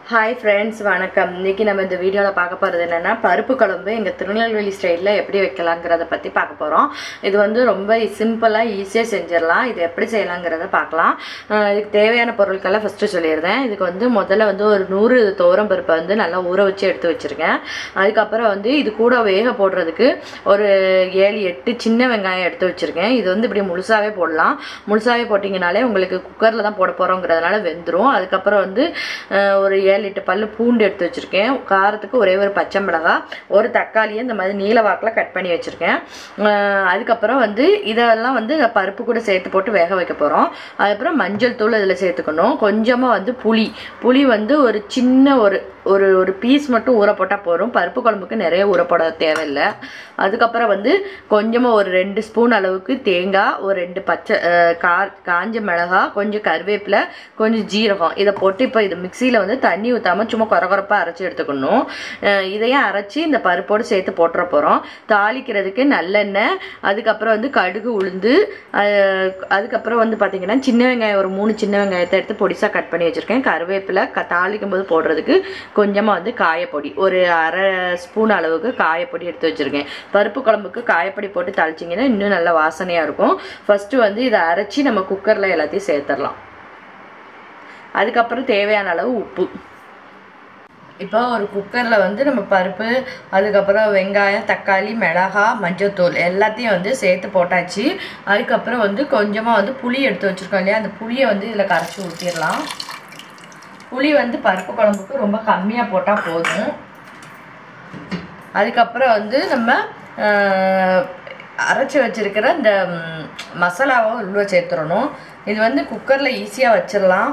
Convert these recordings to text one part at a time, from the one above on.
hi friends வணக்கம் இன்னைக்கு நம்ம இந்த வீடியோவில் பார்க்க போகிறது என்னென்னா பருப்பு குழம்பு எங்கள் திருநெல்வேலி ஸ்டைலில் எப்படி வைக்கலாங்கிறத பற்றி பார்க்க போகிறோம் இது வந்து ரொம்ப சிம்பிளாக ஈஸியாக செஞ்சிடலாம் இது எப்படி செய்யலாங்கிறத பார்க்கலாம் அஹ் இதுக்கு தேவையான பொருட்களை ஃபஸ்ட்டு சொல்லிடுறேன் இதுக்கு வந்து முதல்ல வந்து ஒரு நூறு துவரம் பருப்பை வந்து நல்லா ஊற வச்சு எடுத்து வச்சுருக்கேன் அதுக்கப்புறம் வந்து இது கூட வேக போடுறதுக்கு ஒரு ஏழு எட்டு சின்ன வெங்காயம் எடுத்து வச்சுருக்கேன் இது வந்து இப்படி முழுசாகவே போடலாம் முழுசாகவே போட்டிங்கனாலே உங்களுக்கு குக்கரில் தான் போட போகிறோங்கிறதுனால வெந்துடும் அதுக்கப்புறம் வந்து அஹ், ஒரு ஏழு எட்டு பல்லு பூண்டு எடுத்து வச்சுருக்கேன் காரத்துக்கு ஒரே ஒரு பச்சை மிளகாய் ஒரு தக்காளியை இந்த மாதிரி நீல வாக்கில் கட் பண்ணி வச்சுருக்கேன் அதுக்கப்புறம் வந்து இதெல்லாம் வந்து இந்த பருப்பு கூட சேர்த்து போட்டு வேக வைக்க போகிறோம் அதுக்கப்புறம் மஞ்சள் தூள் இதில் சேர்த்துக்கணும் கொஞ்சமாக வந்து புளி புளி வந்து ஒரு சின்ன ஒரு ஒரு ஒரு பீஸ் மட்டும் ஊற போட்டால் போதும் பருப்பு குழம்புக்கு நிறைய ஊற போட தேவையில்லை அதுக்கப்புறம் வந்து கொஞ்சமாக ஒரு ரெண்டு ஸ்பூன் அளவுக்கு தேங்காய் ஒரு ரெண்டு பச்சை அஹ், கா காஞ்ச மிளகாய் கொஞ்சம் கருவேப்பிலை கொஞ்சம் ஜீரகம் இதை போட்டு இப்போ இது மிக்சியில் வந்து தண்ணி ஊற்றாமல் சும்மா குறகுறப்பாக அரைச்சி எடுத்துக்கணும் அஹ், இதையும் அரைச்சி இந்த பருப்போடு சேர்த்து போட்டுற போகிறோம் தாளிக்கிறதுக்கு நல்லெண்ணெய் அதுக்கப்புறம் வந்து கடுகு உளுந்து அஹ், அதுக்கப்புறம் வந்து பார்த்திங்கன்னா சின்ன வெங்காயம் ஒரு மூணு சின்ன வெங்காயத்தை எடுத்து பொடிசாக கட் பண்ணி வச்சுருக்கேன் கருவேப்பிலை க தாளிக்கும் போது போடுறதுக்கு கொஞ்சமாக வந்து காயப்பொடி ஒரு அரை ஸ்பூன் அளவுக்கு காயப்பொடி எடுத்து வச்சுருக்கேன் பருப்பு குழம்புக்கு காயப்பொடி போட்டு தாளிச்சிங்கன்னா இன்னும் நல்ல வாசனையாக இருக்கும் ஃபஸ்ட்டு வந்து இதை அரைச்சி நம்ம குக்கரில் எல்லாத்தையும் சேர்த்துடலாம் அதுக்கப்புறம் தேவையான அளவு உப்பு இப்போ ஒரு குக்கரில் வந்து நம்ம பருப்பு அதுக்கப்புறம் வெங்காயம் தக்காளி மிளகாய் மஞ்சத்தூள் எல்லாத்தையும் வந்து சேர்த்து போட்டாச்சு அதுக்கப்புறம் வந்து கொஞ்சமாக வந்து புளி எடுத்து வச்சுருக்கோம் இல்லையா அந்த புளியை வந்து இதில் கரைச்சி ஊற்றிடலாம் புளி வந்து பருப்பு குழம்புக்கு ரொம்ப கம்மியாக போட்டால் போதும் அதுக்கப்புறம் வந்து நம்ம ஆஹ், அரைச்சி வச்சிருக்கிற இந்த ம், மசாலாவை உள்ள சேர்த்துடணும் இது வந்து குக்கரில் ஈஸியாக வச்சிடலாம்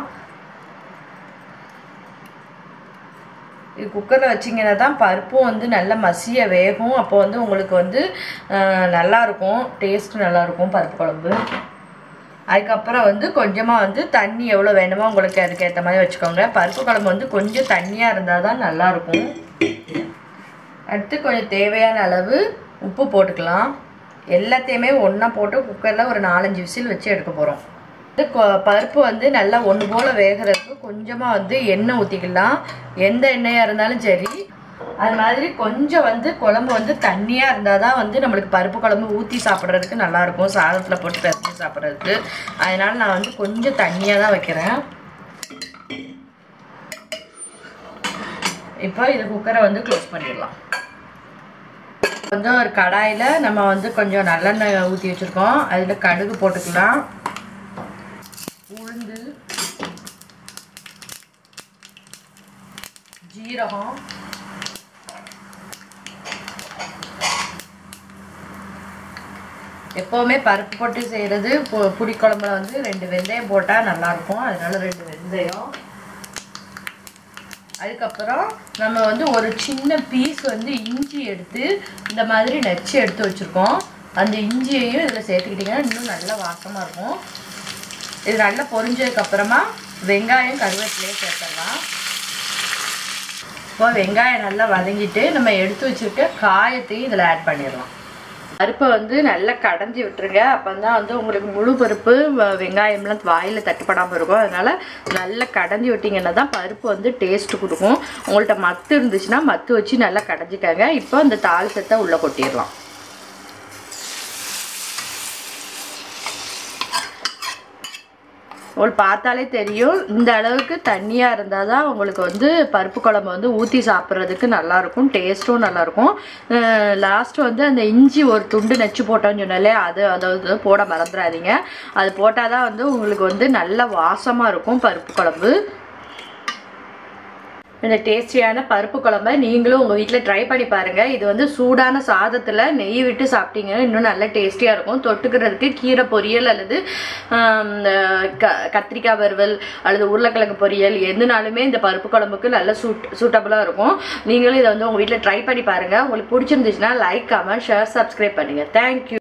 இது குக்கரில் வச்சிங்கன்னா தான் பருப்பும் வந்து நல்லா மசிய வேகும் அப்போ வந்து உங்களுக்கு வந்து ஆஹ், நல்லா இருக்கும் டேஸ்ட் நல்லா இருக்கும் பருப்பு குழம்பு அதுக்கப்புறம் வந்து கொஞ்சமாக வந்து தண்ணி எவ்வளோ வேணுமோ உங்களுக்கு அதுக்கேற்ற மாதிரி வச்சுக்கோங்க பருப்பு குழம்பு வந்து கொஞ்சம் தண்ணியாக இருந்தால் தான் நல்லாயிருக்கும் அடுத்து கொஞ்சம் தேவையான அளவு உப்பு போட்டுக்கலாம் எல்லாத்தையுமே ஒன்றா போட்டு குக்கரில் ஒரு நாலஞ்சு விசில் வச்சு எடுக்க போகிறோம் இது கொ- பருப்பு வந்து நல்லா ஒன்று போல் வேகிறதுக்கு கொஞ்சமாக வந்து எண்ணெய் ஊற்றிக்கலாம் எந்த எண்ணெயாக இருந்தாலும் சரி அது மாதிரி கொஞ்சம் வந்து குழம்பு வந்து தண்ணியாக இருந்தால் தான் வந்து நம்மளுக்கு பருப்பு குழம்பு ஊற்றி சாப்பிட்றதுக்கு நல்லாயிருக்கும் சாதத்தில் போட்டு பிசைஞ்சு சாப்பிட்றதுக்கு அதனால நான் வந்து கொஞ்சம் தண்ணியாக தான் வைக்கிறேன் இப்போ இது குக்கரை வந்து க்ளோஸ் பண்ணிடலாம் வந்து ஒரு கடாயில் நம்ம வந்து கொஞ்சம் நல்லெண்ணெய் ஊற்றி வச்சுருக்கோம் அதில் கடுகு போட்டுக்கலாம் உளுந்து ஜீரகம் எப்போவுமே பருப்பு போட்டு செய்கிறது புளிக்குழம்புல வந்து ரெண்டு வெந்தயம் போட்டால் நல்லாயிருக்கும் அதனால ரெண்டு வெந்தயம் அதுக்கப்புறம் நம்ம வந்து ஒரு சின்ன பீஸ் வந்து இஞ்சி எடுத்து இந்த மாதிரி நச்சு எடுத்து வச்சுருக்கோம் அந்த இஞ்சியையும் இதில் சேர்த்துக்கிட்டிங்கன்னா இன்னும் நல்லா வாசமாக இருக்கும் இது நல்லா பொரிஞ்சதுக்கப்புறமா வெங்காயம் கருவேப்பிலையும் சேர்த்துடலாம் இப்போ வெங்காயம் நல்லா வதங்கிட்டு நம்ம எடுத்து வச்சுருக்க காயத்தையும் இதில் ஆட் பண்ணிடலாம் பருப்பை வந்து நல்லா கடைஞ்சி விட்டுருங்க அப்போ தான் வந்து உங்களுக்கு முழு பருப்பு வ- வெங்காயம்லாம் வாயில் தட்டுப்படாமல் இருக்கும் அதனால் நல்லா கடைஞ்சி விட்டிங்கன்னா தான் பருப்பு வந்து டேஸ்ட் கொடுக்கும் உங்கள்கிட்ட மத்து இருந்துச்சுன்னா மத்து வச்சு நல்லா கடைஞ்சிக்கங்க இப்போ இந்த தாளிசத்தை உள்ளே கொட்டிடலாம் உங்களுக்கு பார்த்தாலே தெரியும் இந்த அளவுக்கு தண்ணியாக இருந்தால் தான் உங்களுக்கு வந்து பருப்பு குழம்பு வந்து ஊற்றி சாப்பிட்றதுக்கு நல்லாயிருக்கும் டேஸ்ட்டும் நல்லாயிருக்கும் லாஸ்ட்டு வந்து அந்த இஞ்சி ஒரு துண்டு நச்சு போட்டோன்னு சொன்னாலே அது அதை வந்து போட மறந்துடாதீங்க அது போட்டால் தான் வந்து உங்களுக்கு வந்து நல்ல வாசமாக இருக்கும் பருப்பு குழம்பு இந்த டேஸ்டியான பருப்பு குழம்ப நீங்களும் உங்கள் வீட்டில் ட்ரை பண்ணி பாருங்கள் இது வந்து சூடான சாதத்தில் நெய் விட்டு சாப்பிட்டீங்கன்னா இன்னும் நல்ல டேஸ்டியாக இருக்கும் தொட்டுக்கிறதுக்கு கீரை பொரியல் அல்லது ஆம், இந்த க கத்திரிக்காய் வறுவல் அல்லது உருளைக்கிழங்கு பொரியல் எதுனாலுமே இந்த பருப்பு குழம்புக்கு நல்ல சூட் சூட்டபுளாக இருக்கும் நீங்களும் இதை வந்து உங்கள் வீட்டில் ட்ரை பண்ணி பாருங்கள் உங்களுக்கு பிடிச்சிருந்துச்சுன்னா லைக் கமெண்ட் ஷேர் சப்ஸ்கிரைப் பண்ணுங்கள் தேங்க்யூ